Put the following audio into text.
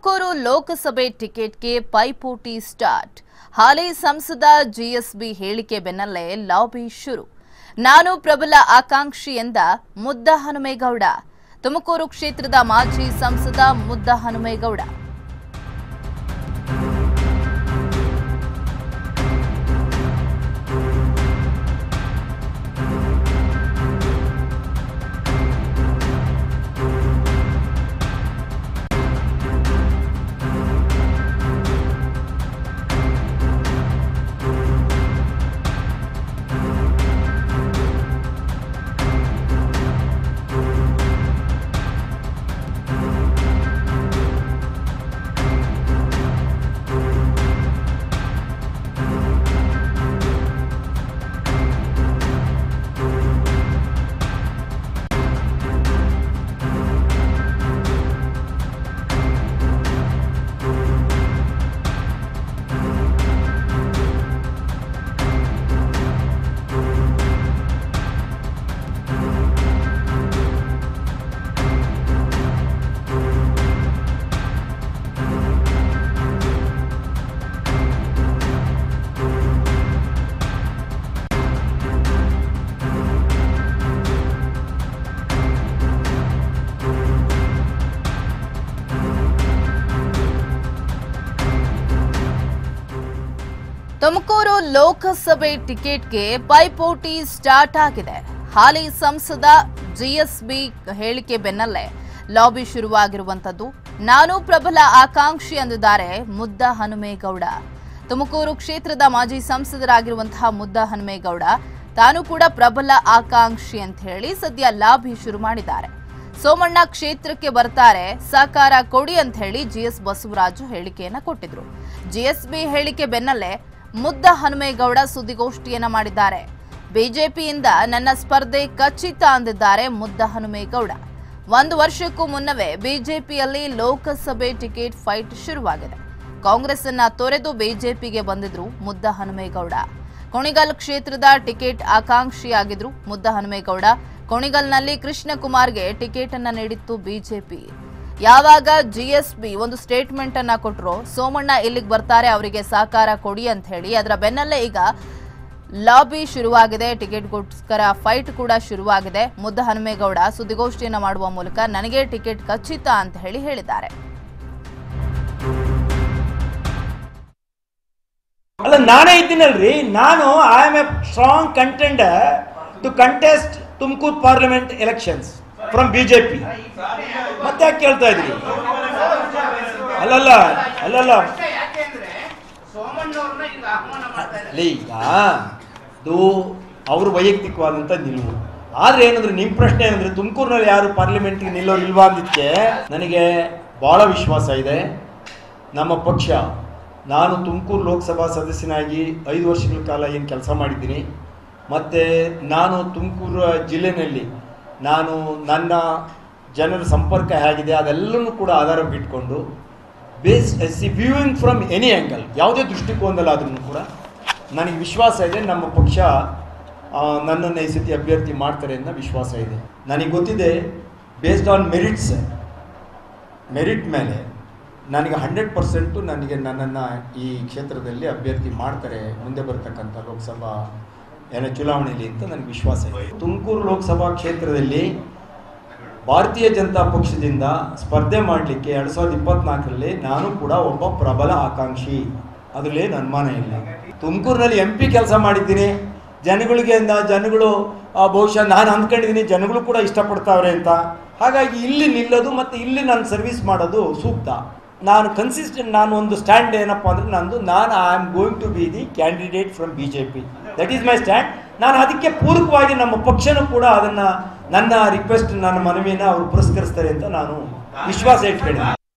ತುಮಕೂರು ಲೋಕಸಭೆ ಟಿಕೆಟ್ಗೆ ಪೈಪೋಟಿ ಸ್ಟಾರ್ಟ್ ಹಾಲಿ ಸಂಸದ ಜಿಎಸ್ಬಿ ಹೇಳಿಕೆ ಬೆನ್ನಲ್ಲೇ ಲಾಬಿ ಶುರು ನಾನು ಪ್ರಬಲ ಆಕಾಂಕ್ಷಿ ಎಂದ ಮುದ್ದ ಹನುಮೇಗೌಡ ತುಮಕೂರು ಕ್ಷೇತ್ರದ ಮಾಜಿ ಸಂಸದ ಮುದ್ದ ಹನುಮೇಗೌಡ ತುಮಕೂರು ಲೋಕಸಭೆ ಟಿಕೆಟ್ಗೆ ಪೈಪೋಟಿ ಸ್ಟಾರ್ಟ್ ಆಗಿದೆ ಹಾಲಿ ಸಂಸದ ಜಿಎಸ್ಬಿ ಹೇಳಿಕೆ ಬೆನ್ನಲ್ಲೇ ಲಾಬಿ ಶುರುವಾಗಿರುವಂತದ್ದು ನಾನು ಪ್ರಬಲ ಆಕಾಂಕ್ಷಿ ಎಂದಿದ್ದಾರೆ ಮುದ್ದ ಹನುಮೇಗೌಡ ತುಮಕೂರು ಕ್ಷೇತ್ರದ ಮಾಜಿ ಸಂಸದರಾಗಿರುವಂತಹ ಮುದ್ದ ಹನುಮೇಗೌಡ ತಾನು ಕೂಡ ಪ್ರಬಲ ಆಕಾಂಕ್ಷಿ ಅಂತ ಹೇಳಿ ಸದ್ಯ ಲಾಬಿ ಶುರು ಮಾಡಿದ್ದಾರೆ ಸೋಮಣ್ಣ ಕ್ಷೇತ್ರಕ್ಕೆ ಬರ್ತಾರೆ ಸಹಕಾರ ಕೊಡಿ ಅಂತ ಹೇಳಿ ಜಿಎಸ್ ಬಸವರಾಜು ಹೇಳಿಕೆಯನ್ನ ಕೊಟ್ಟಿದ್ರು ಜಿಎಸ್ಬಿ ಹೇಳಿಕೆ ಬೆನ್ನಲ್ಲೇ ಮುದ್ದ ಹನುಮೇಗೌಡ ಸುದ್ದಿಗೋಷ್ಠಿಯನ್ನ ಮಾಡಿದ್ದಾರೆ ಬಿಜೆಪಿಯಿಂದ ನನ್ನ ಸ್ಪರ್ಧೆ ಖಚಿತ ಅಂದಿದ್ದಾರೆ ಮುದ್ದ ಹನುಮೇಗೌಡ ಒಂದು ವರ್ಷಕ್ಕೂ ಮುನ್ನವೇ ಬಿಜೆಪಿಯಲ್ಲಿ ಲೋಕಸಭೆ ಟಿಕೆಟ್ ಫೈಟ್ ಶುರುವಾಗಿದೆ ಕಾಂಗ್ರೆಸ್ ಅನ್ನ ತೊರೆದು ಬಿಜೆಪಿಗೆ ಬಂದಿದ್ರು ಮುದ್ದ ಹನುಮೇಗೌಡ ಕೊಣಿಗಲ್ ಕ್ಷೇತ್ರದ ಟಿಕೆಟ್ ಆಕಾಂಕ್ಷಿಯಾಗಿದ್ರು ಮುದ್ದ ಹನುಮೇಗೌಡ ಕೊಣಿಗಲ್ನಲ್ಲಿ ಕೃಷ್ಣಕುಮಾರ್ಗೆ ಟಿಕೆಟ್ ಅನ್ನ ನೀಡಿತ್ತು ಬಿಜೆಪಿ ಯಾವಾಗ ಜಿಎಸ್ಬಿ ಒಂದು ಸ್ಟೇಟ್ಮೆಂಟ್ ಅನ್ನ ಕೊಟ್ಟರು ಸೋಮಣ್ಣ ಇಲ್ಲಿಗೆ ಬರ್ತಾರೆ ಅವರಿಗೆ ಸಹಕಾರ ಕೊಡಿ ಅಂತ ಹೇಳಿ ಅದರ ಬೆನ್ನಲ್ಲೇ ಈಗ ಲಾಬಿ ಶುರುವಾಗಿದೆ ಟಿಕೆಟ್ಗೋಸ್ಕರ ಫೈಟ್ ಕೂಡ ಶುರುವಾಗಿದೆ ಮುದ್ದ ಹನುಮೇಗೌಡ ಸುದ್ದಿಗೋಷ್ಠಿಯನ್ನ ಮಾಡುವ ಮೂಲಕ ನನಗೆ ಟಿಕೆಟ್ ಖಚಿತ ಅಂತ ಹೇಳಿ ಹೇಳಿದ್ದಾರೆ ಅಲ್ಲ ನಾನೇ ಇದ್ದೀನಲ್ರಿ ನಾನು I am a strong contender to contest Tumakuru parliament elections from BJP ಮತ್ತೆ ಯಾಕೆ ಕೇಳ್ತಾ ಇದ್ರಿ ಅಲ್ಲಲ್ಲ ಅಲ್ಲಲ್ಲ ಅಲ್ಲ, ಈಗ ಅದು ಅವ್ರ ವೈಯಕ್ತಿಕವಾದಂಥ ನಿಲುವು ಆದ್ರೆ ಏನಂದ್ರೆ ನಿಮ್ಮ ಪ್ರಶ್ನೆ ಏನಂದ್ರೆ ತುಮಕೂರಿನಲ್ಲಿ ಯಾರು ಪಾರ್ಲಿಮೆಂಟ್ಗೆ ನಿಲ್ಲೋರು ಇಲ್ವಾ ಅಂದಿದ್ದಕ್ಕೆ ನನಗೆ ಬಹಳ ವಿಶ್ವಾಸ ಇದೆ ನಮ್ಮ ಪಕ್ಷ ನಾನು ತುಮಕೂರು ಲೋಕಸಭಾ ಸದಸ್ಯನಾಗಿ ಐದು ವರ್ಷಗಳ ಕಾಲ ಏನು ಕೆಲಸ ಮಾಡಿದ್ದೀನಿ ಮತ್ತು ನಾನು ತುಮಕೂರು ಜಿಲ್ಲೆಯಲ್ಲಿ ನಾನು ನನ್ನ ಜನರ ಸಂಪರ್ಕ ಹೇಗಿದೆ ಅದೆಲ್ಲನೂ ಕೂಡ ಆಧಾರವಿಟ್ಕೊಂಡು base see viewing from any angle ಯಾವುದೇ ದೃಷ್ಟಿಕೋನದಲ್ಲಾದ್ರೂ ಕೂಡ ನನಗೆ ವಿಶ್ವಾಸ ಇದೆ ನಮ್ಮ ಪಕ್ಷ ಆ, ನನ್ನನ್ನು ಈ ಸತಿ ಅಭ್ಯರ್ಥಿ ಮಾಡ್ತಾರೆ ಅನ್ನೋ ವಿಶ್ವಾಸ ಇದೆ ನನಗೆ ಗೊತ್ತಿದೆ ಬೇಸ್ಡ್ ಆನ್ ಮೆರಿಟ್ಸ್ ಮೆರಿಟ್ ಮೇಲೆ ನನಗೆ ಹಂಡ್ರೆಡ್ ಪರ್ಸೆಂಟು ನನಗೆ ನನ್ನನ್ನು ಈ ಕ್ಷೇತ್ರದಲ್ಲಿ ಅಭ್ಯರ್ಥಿ ಮಾಡ್ತಾರೆ ಮುಂದೆ ಬರ್ತಕ್ಕಂಥ ಲೋಕಸಭಾ ಏನೋ ಚುನಾವಣೆಯಲ್ಲಿ ಅಂತ ನನಗೆ ವಿಶ್ವಾಸ ಇದೆ ತುಮಕೂರು ಲೋಕಸಭಾ ಕ್ಷೇತ್ರದಲ್ಲಿ ಭಾರತೀಯ ಜನತಾ ಪಕ್ಷದಿಂದ ಸ್ಪರ್ಧೆ ಮಾಡಲಿಕ್ಕೆ ಎರಡು ಸಾವಿರದ ಇಪ್ಪತ್ನಾಲ್ಕರಲ್ಲಿ ನಾನು ಕೂಡ ಒಬ್ಬ ಪ್ರಬಲ ಆಕಾಂಕ್ಷಿ ಅದರಲ್ಲೇನು ಅನುಮಾನ ಇಲ್ಲ ತುಮಕೂರಿನಲ್ಲಿ ಎಂ ಪಿ ಕೆಲಸ ಮಾಡಿದ್ದೀನಿ ಜನಗಳಿಗೆ ನ- ಜನಗಳು ಆ, ಬಹುಶಃ ನಾನು ಅಂದ್ಕೊಂಡಿದ್ದೀನಿ ಜನಗಳು ಕೂಡ ಇಷ್ಟಪಡ್ತಾವ್ರೆ ಅಂತ ಹಾಗಾಗಿ ಇಲ್ಲಿ ನಿಲ್ಲೋದು ಮತ್ತು ಇಲ್ಲಿ ನಾನು ಸರ್ವಿಸ್ ಮಾಡೋದು ಸೂಕ್ತ ನಾನು ಕನ್ಸಿಸ್ಟೆಂಟ್ ನಾನು ಒಂದು ಸ್ಟ್ಯಾಂಡ್ ಏನಪ್ಪ ಅಂದರೆ ನಂದು ನಾನು I am going to be the candidate from B J P that is my stand ನಾನು ಅದಕ್ಕೆ ಪೂರಕವಾಗಿ ನಮ್ಮ ಪಕ್ಷನೂ ಕೂಡ ಅದನ್ನು ನನ್ನ ರಿಕ್ವೆಸ್ಟ್ ನನ್ನ ಮನವಿನ ಅವರು ಪುರಸ್ಕರಿಸ್ತಾರೆ ಅಂತ ನಾನು ವಿಶ್ವಾಸ ಇಟ್ಕೊಂಡಿದ್ದೀನಿ